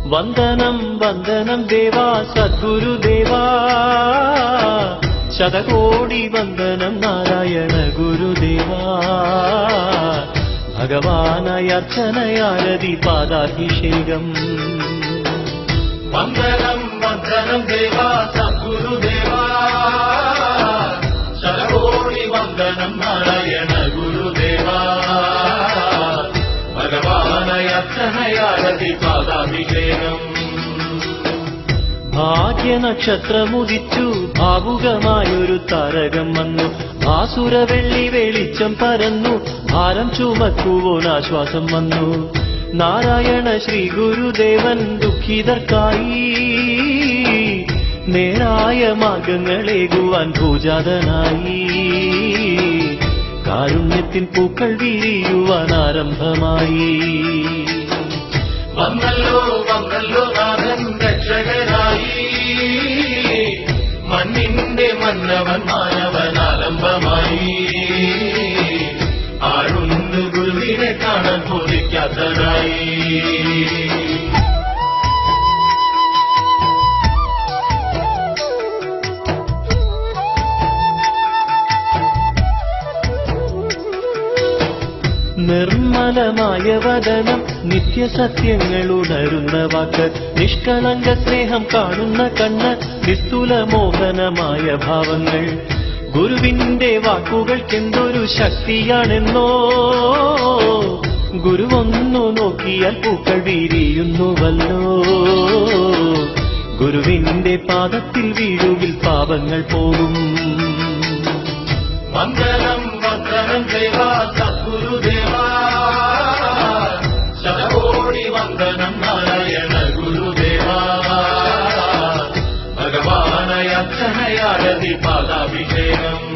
വന്ദനം വന്ദനം ദേവാ സദ്ഗുരുദേവാ ശതകോടി വന്ദനം നാരായണ ഗുരുദേവാ ഭഗവാനായ അർച്ചനയാരതി പാദാഭിഷേകം വന്ദനം വന്ദനം ദേവാ സദ്ഗുരുദേവാ ശതകോടി വന്ദനം നാരായണ ഗുരുദേവാ ഭഗവാനയ അർച്ചനയാരതി പാദാഭിഷേകം ഭാഗ്യനക്ഷത്രമുദിച്ചു ഭാവുകമായൊരു താരകം വന്നു ഭാസുര വെള്ളി വെളിച്ചം പരന്നു ഭാരം ചുമക്കുവോൻ ആശ്വാസം വന്നു നാരായണ ശ്രീ ഗുരുദേവൻ ദുഃഖിതർക്കായി നേരായ മാർഗങ്ങളേകുവാൻ ഭൂജാതനായി കാരുണ്യത്തിൻ പൂക്കൾ വിരിയുവാൻ ആരംഭമായി വന്നല്ലോ വന്നല്ലോ നാഥൻ രക്ഷകനായി മണ്ണിന്റെ മന്നവൻ മാനവൻ ആലംബമായി ആരുണ്ട് ഗുരുവിനെ കാണാൻ കൊതിക്കാത്തനായി നിർമ്മലമായ വദനം നിത്യസത്യങ്ങൾ ഉണരുന്ന വാക്ക് നിഷ്കളങ്ക സ്നേഹം കാണുന്ന കണ്ണ് നിസ്തുല മോഹനമായ ഭാവങ്ങൾ ഗുരുവിന്റെ വാക്കുകൾക്കെന്തൊരു ശക്തിയാണെന്നോ ഗുരുവൊന്നു നോക്കിയാൽ പൂക്കൾ വിരിയുന്നുവല്ലോ ഗുരുവിന്റെ പാദത്തിൽ വീഴുകിൽ പാപങ്ങൾ പോകും വന്ദനം വന്ദനം ദേവാ സദ്ഗുരുദേവാ ശതകോടി വന്ദനം നാരായണ ഗുരുദേവാ ഭഗവാനയ അച്ഛനയാരതി പാദാഭിഷേകം